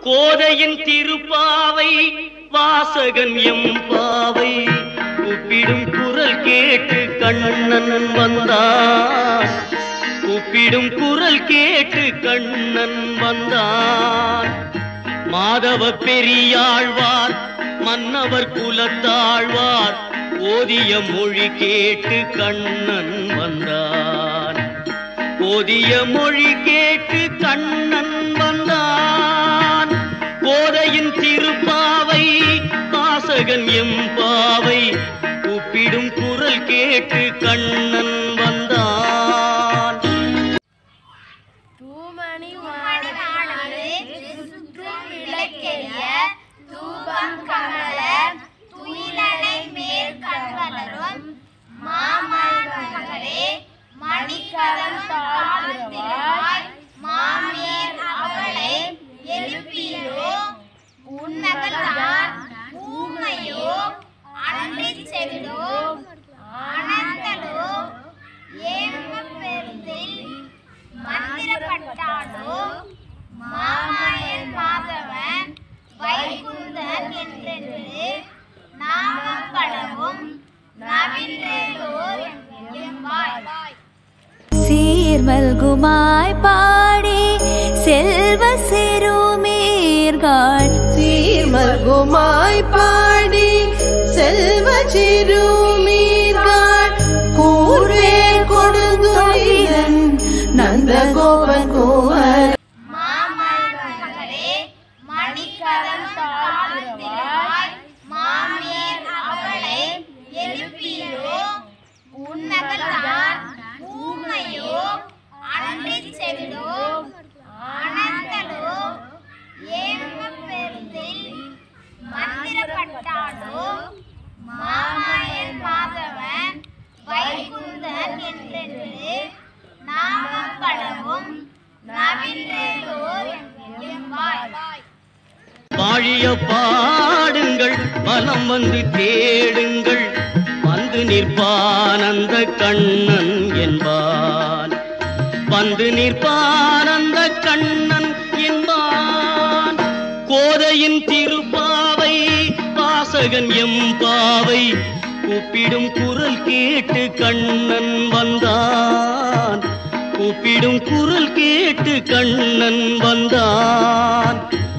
கோதையின் திருப்பாவை வாசகன் எம்பாவை கூப்பிடும் குரல் கேட்டு கண்ணன் வந்தான் கூப்பிடும் குரல் கேட்டு கண்ணன் வந்தான் மாதவ பெரியாழ்வார் மன்னவர் குலத்தாழ்வார் ஓதிய மொழி கேட்டு கண்ணன் வந்தான் ஓதிய மொழி கேட்டு கண்ணன் வந்தான் கோதையின் திருப்பாவை வாசகன் எம்பாவை கூப்பிடும் குரல் கேட்டு கண்ணன் வந்தான் தூமணி மாடனானது சுற்றும் விளக்கெரிய தூபம் கமல துயிலனை மேல் கண்வளரும் மாமல்களே மணிக்கரம் தாழ்த்திரவாய் மாமியர் அவளை எழுப்பியோ உன்மகள்தான் ஊமையோ அன்றி செவிடோ ஆனந்தலோ ஏம பெருந்தில் மந்திரப்பட்டாலோ மாமாயன் மாதவன் வைகுந்தன் என்றென்று நாமம் படவும் நவின்றோர் எம்பாய் சீர்மல்குமாய் பாடி செல்வ சிறுமீர்கள் சீர்மல்குமாய் பாடி செல்வ சிறுமீர்கள் கூர்வே கொடுந்துயிரன் நந்த கோபன் கோவர் மாமல்களே மணிக்கரம் தாழ்த்திரவாய் மாமியர் அவளை எழுப்பியோ உன்மகள்தான் ஊமையோ அன்றி செவிடோ ஆனந்தலோ ஏம பெருந்தில் மந்திரப்பட்டாலோ மாமாயன் மாதவன் வைகுந்தன் என்றென்று நாமம் படவும் நவின்றோர் எம்பாய் வாழிய பாடுங்கள் பலம் வந்து தேடுங்கள் வந்து நிற்பானந்த கண்ணன் என்பான் வந்து நிற்பானந்த கண்ணன் என்பான் கோதையின் திருப்பாவை வாசகன் எம்பாவை கூப்பிடும் குரல் கேட்டு கண்ணன் வந்தான் கூப்பிடும் குரல் கேட்டு கண்ணன் வந்தான்